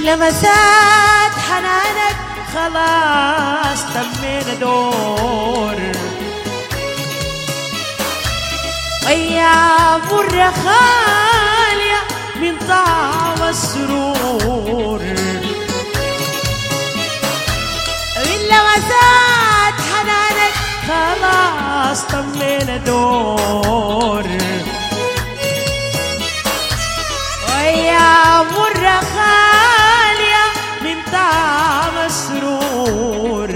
لمسات حنانك خلاص تمينا دور أيام مرة خالية من طعم السرور من لمسات حنانك خلاص طمينا دور وأيام مرة خالية من طعم السرور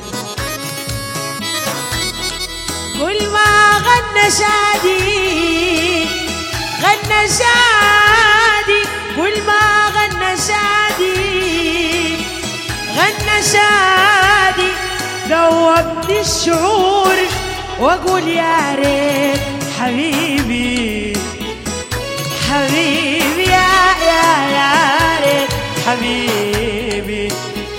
كل ما غنى شادي غنى شادي كل ما غنى شادي غنى شادي ذوبني الشعور واقول يا ريت حبيبي حبيبي يا يا يا ريت حبيبي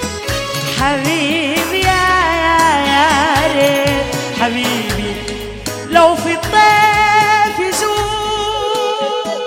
حبيبي يا يا يا ريت حبيبي لو في الطيف يزور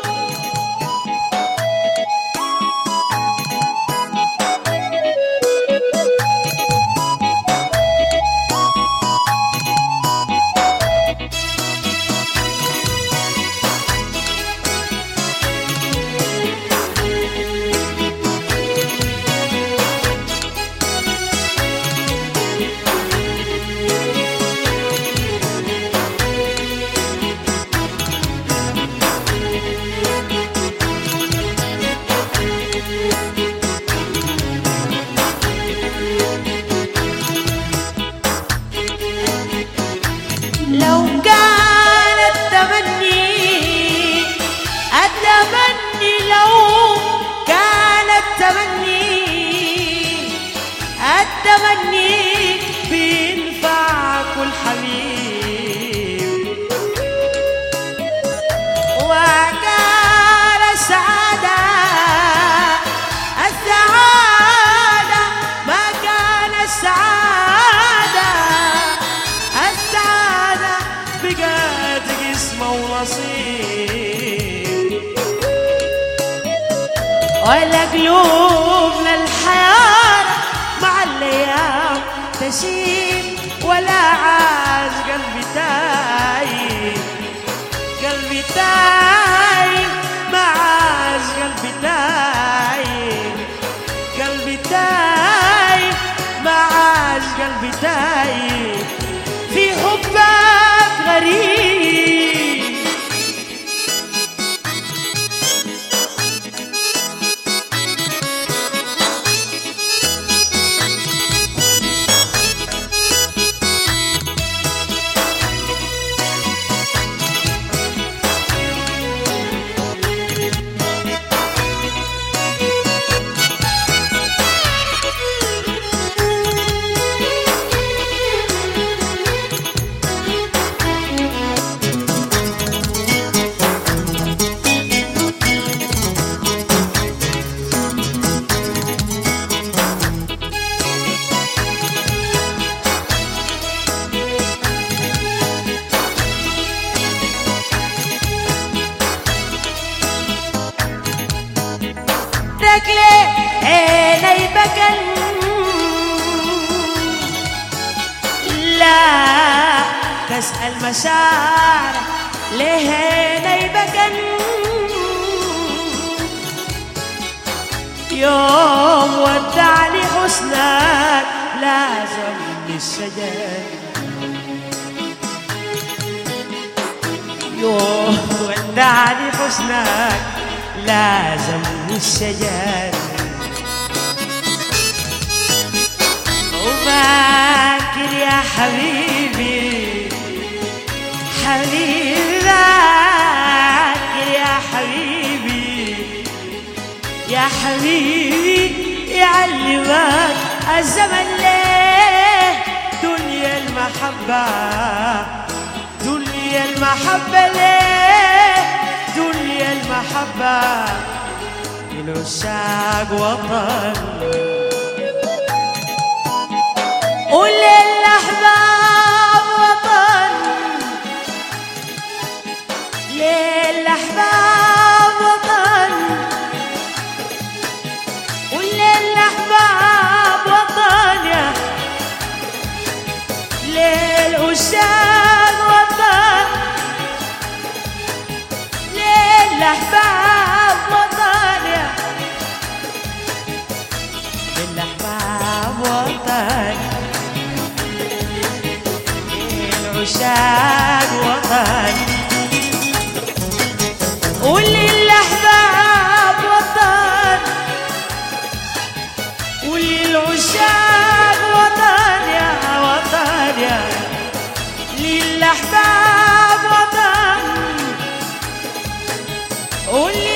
لو كان التمني التمني لو كان التمني التمني بينفع كل حبيب وكان السعادة السعادة ما كان السعادة السعادة بقت قسمة ونصيب ولا قلوبنا الحياة مع الأيام تشيب ولا عاش قلبي تايب قلبي تايب ما عاش قلبي تايب قلبي تايب ما عاش قلبي تايب في حبك غريب رجلي عيني بكن لا تسأل مشاعر ليه عيني بكن يوم ودعني حسنك لازم الشجر يوم ودعني حسنك لازم الشجر وفاكر يا حبيبي حبيبي فاكر يا حبيبي يا حبيبي يعلمك الزمن ليه دنيا المحبة دنيا المحبة ليه دنيا المحبة للعشاق وطن وللأحباب وطن للأحباب وطن وللأحباب للعشاق وطن للأحباب وطن يا للأحباب وطن للعشاق وطن وللأحباب وطن وللعشاق وطن يا وطن يا للأحباب وطن وللأحباب